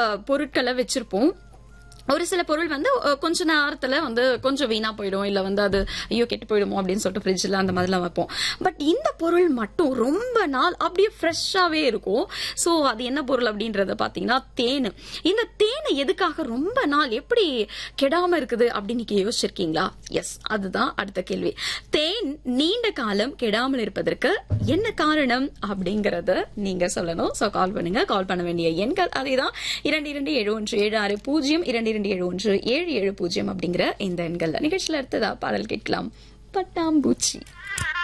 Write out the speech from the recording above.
பொருட்களை வச்சிருப்போம் ஒரு சில பொருள் வந்து அஹ், கொஞ்ச நேரத்துல வந்து கொஞ்சம் வீணா போயிடும் இல்ல வந்து அது ஐயோ கெட்டு போயிடுமோ அப்படின்னு சொல்லிட்டு ஃப்ரிட்ஜ்ல அந்த மாதிரிலாம் வைப்போம் பட் இந்த பொருள் மட்டும் ரொம்ப நாள் அப்படியே ஃப்ரெஷ்ஷாவே இருக்கும் ஸோ அது என்ன பொருள் அப்படின்றத பாத்தீங்கன்னா தேன் இந்த தேனை எதுக்காக ரொம்ப நாள் எப்படி கெடாம இருக்குது அப்படின்னு நீங்க யோசிச்சிருக்கீங்களா எஸ் அதுதான் அடுத்த கேள்வி தேன் நீண்ட காலம் கெடாமல் இருப்பதற்கு என்ன காரணம் அப்படிங்கறத நீங்க சொல்லணும் ஸோ கால் பண்ணுங்க கால் பண்ண வேண்டிய எண்கள் அதேதான் இரண்டு இரண்டு ஏழு ஒன்று ஏழு ஆறு பூஜ்ஜியம் இரண்டு இரண்டு ஏழு ஒன்று ஏழு ஏழு பூஜ்ஜியம் அப்படிங்கிற இந்த எண்கள் நிகழ்ச்சியில அடுத்ததா பாடல் கேட்கலாம் பட்டாம்பூச்சி